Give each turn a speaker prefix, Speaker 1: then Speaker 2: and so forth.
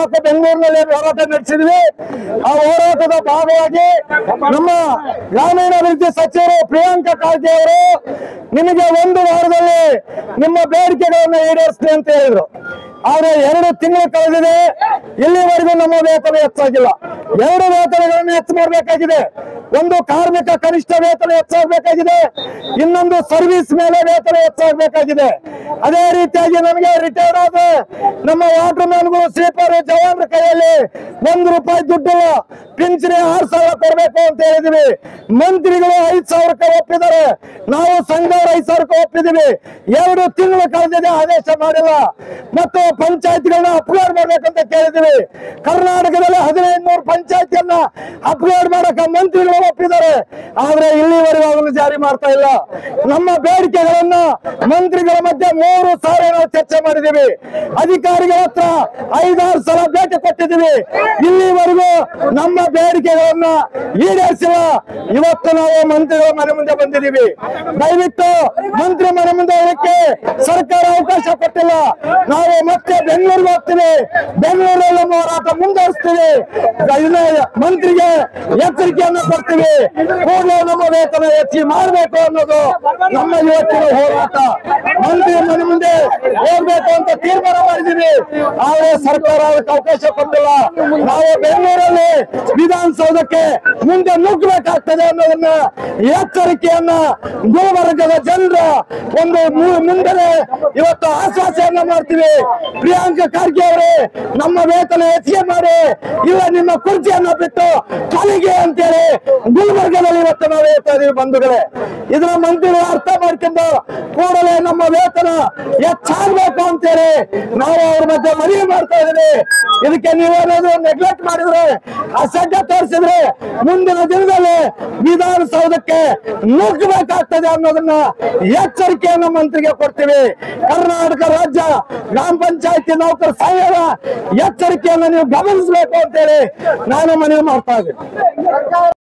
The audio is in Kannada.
Speaker 1: ತಾಲೂಕು ಬೆಂಗಳೂರಿನಲ್ಲಿ ಹೋರಾಟ ನಡೆಸಿದ್ವಿ ಆ ಹೋರಾಟದ ಭಾಗವಾಗಿ ನಮ್ಮ ಗ್ರಾಮೀಣಾಭಿವೃದ್ಧಿ ಸಚಿವರು ಪ್ರಿಯಾಂಕಾ ಖಾರ್ಗೆ ಅವರು ನಿಮಗೆ ಒಂದು ವಾರದಲ್ಲಿ ನಿಮ್ಮ ಬೇಡಿಕೆಗಳನ್ನು ಈಡೇರಿಸ್ತೀನಿ ಅಂತ ಹೇಳಿದ್ರು ಆದ್ರೆ ಎರಡು ತಿಂಗಳು ಕಳೆದಿದೆ ಇಲ್ಲಿವರೆಗೂ ನಮ್ಮ ವೇತನ ಹೆಚ್ಚಾಗಿಲ್ಲ ಎರಡು ವೇತನಗಳನ್ನು ಹೆಚ್ಚು ಮಾಡಬೇಕಾಗಿದೆ ಒಂದು ಕಾರ್ಮಿಕ ಕನಿಷ್ಠ ವೇತನ ಹೆಚ್ಚಾಗಬೇಕಾಗಿದೆ ಇನ್ನೊಂದು ಸರ್ವಿಸ್ ಮೇಲೆ ವೇತನ ಹೆಚ್ಚಾಗಬೇಕಾಗಿದೆ ಅದೇ ರೀತಿಯಾಗಿ ನಮಗೆ ರಿಟೈರ್ಡ್ ಆದ ನಮ್ಮ ವಾಟರ್ ಮ್ಯಾನ್ಗಳು ಸ್ವೀಪರ್ ಜವಾನರ ಕೈಯಲ್ಲಿ ಒಂದು ರೂಪಾಯಿ ದುಡ್ಡಿಲ್ಲ ಪಿಂಚಣಿ ಆರು ಸಾವಿರ ಕೊಡಬೇಕು ಅಂತ ಹೇಳಿದೀವಿ ಮಂತ್ರಿಗಳು ಐದ್ ಸಾವಿರಕ್ಕೆ ಒಪ್ಪಿದ್ದಾರೆ ನಾವು ಸಂಘದವರು ಐದ್ ಸಾವಿರಕ್ಕೆ ಒಪ್ಪಿದೀವಿ ಎರಡು ತಿಂಗಳು ಕಳೆದಿದೆ ಆದೇಶ ಮಾಡಿಲ್ಲ ಮತ್ತು ಪಂಚಾಯತ್ಗಳನ್ನ ಅಪ್ಗ್ರೇಡ್ ಮಾಡ್ಬೇಕಂತ ಕೇಳಿದೀವಿ ಕರ್ನಾಟಕದಲ್ಲಿ ಹದಿನೈದು ನೂರು ಪಂಚಾಯತಿಯನ್ನ ಅಪ್ಗ್ರೇಡ್ ಮಾಡಕ ಮಂತ್ರಿಗಳು ಒಪ್ಪಿದ್ದಾರೆ ಆದ್ರೆ ಇಲ್ಲಿವರೆಗೂ ಅದನ್ನು ಜಾರಿ ಮಾಡ್ತಾ ಇಲ್ಲ ನಮ್ಮ ಬೇಡಿಕೆಗಳನ್ನ ಮಂತ್ರಿಗಳ ಮಧ್ಯೆ ಮೂರು ಸಾರಿ ನಾವು ಚರ್ಚೆ ಮಾಡಿದೀವಿ ಅಧಿಕಾರಿಗಳ ಹತ್ರ ಐದಾರು ಸಲ ಭೇಟಿ ಕೊಟ್ಟಿದ್ದೀವಿ ಇಲ್ಲಿವರೆಗೂ ನಮ್ಮ ಬೇಡಿಕೆಗಳನ್ನ ಈಡೇರಿಸಿಲ್ಲ ಇವತ್ತು ನಾವು ಮಂತ್ರಿಗಳ ಮನೆ ಮುಂದೆ ಬಂದಿದ್ದೀವಿ ದಯವಿಟ್ಟು ಮಂತ್ರಿ ಮನೆ ಮುಂದೆ ಹೋಗಕ್ಕೆ ಸರ್ಕಾರ ಅವಕಾಶ ಕೊಟ್ಟಿಲ್ಲ ನಾವು ಮತ್ತೆ ಬೆಂಗಳೂರಿಗೆ ಹೋಗ್ತೀವಿ ಬೆಂಗಳೂರಲ್ಲಿ ನಮ್ಮ ಹೋರಾಟ ಮುಂದುವರಿಸ್ತೀವಿ ಇದನ್ನ ಮಂತ್ರಿಗೆ ಎಚ್ಚರಿಕೆಯನ್ನು ಕೊಡ್ತೀವಿ ಕೂಡಲೇ ನಮ್ಮ ವೇತನ ಹೆಚ್ಚಿಗೆ ಮಾಡಬೇಕು ಅನ್ನೋದು ನಮ್ಮ ಇವತ್ತಿನ ಹೋರಾಟ ಮಂತ್ರಿ ಮನೆ ಮುಂದೆ ಹೋಗ್ಬೇಕು ಅಂತ ತೀರ್ಮಾನ ಮಾಡಿದೀವಿ ಆದ್ರೆ ಸರ್ಕಾರ ಅದಕ್ಕೆ ಅವಕಾಶ ಕೊಟ್ಟಿಲ್ಲ ನಾವು ಬೆಂಗಳೂರಲ್ಲಿ ವಿಧಾನಸೌಧಕ್ಕೆ ಮುಂದೆ ನುಗ್ಗಬೇಕಾಗ್ತದೆ ಅನ್ನೋದನ್ನ ಎಚ್ಚರಿಕೆಯನ್ನ ಗುಲ್ಬರ್ಗದ ಜನರ ಒಂದು ಮು- ಮುಂದೆ ಇವತ್ತು ಆಶ್ವಾಸೆಯನ್ನ ಮಾಡ್ತೀವಿ ಪ್ರಿಯಾಂಕಾ ಖರ್ಗೆ ಅವರೇ ನಮ್ಮ ವೇತನ ಹೆಚ್ಚಿಗೆ ಮಾಡಿ ಇಲ್ಲ ನಿಮ್ಮ ಕುರ್ಚಿಯನ್ನ ಬಿಟ್ಟು ಕಲಿಗೆ ಅಂತೇಳಿ ಗುಲ್ಬರ್ಗದಲ್ಲಿ ಇವತ್ತು ನಾವು ಹೇಳ್ತಾ ಇದೀವಿ ಬಂಧುಗಳೇ ಇದನ್ನ ಮಂತ್ರಿಗಳು ಅರ್ಥ ಮಾಡ್ಕೊಂಡು ಕೂಡಲೇ ನಮ್ಮ ವೇತನ ಹೆಚ್ಚಾಗಬೇಕು ಅಂತೇಳಿ ನಾವು ಅವ್ರ ಮಧ್ಯೆ ಮನವಿ ಮಾಡ್ತಾ ಇದೀವಿ ಇದಕ್ಕೆ ನೀವೇನಾದ್ರು ನೆಗ್ಲೆಕ್ಟ್ ಮಾಡಿದ್ರೆ ಅಸಡ್ಡ ತೋರಿಸಿದ್ರೆ ಮುಂದಿನ ದಿನದಲ್ಲಿ ವಿಧಾನಸೌಧಕ್ಕೆ ನುಗ್ಗಬೇಕಾಗ್ತದೆ ಅನ್ನೋದನ್ನ ಎಚ್ಚರಿಕೆಯನ್ನು ಮಂತ್ರಿಗೆ ಕೊಡ್ತೀವಿ ಕರ್ನಾಟಕ ರಾಜ್ಯ ಗ್ರಾಮ ಪಂಚಾಯತಿ ನೌಕರ ಸಂಘದ ಎಚ್ಚರಿಕೆಯನ್ನು ನೀವು ಗಮನಿಸಬೇಕು ಅಂತೇಳಿ ನಾನು ಮನವಿ ಮಾಡ್ತಾ ಇದ್ದೀನಿ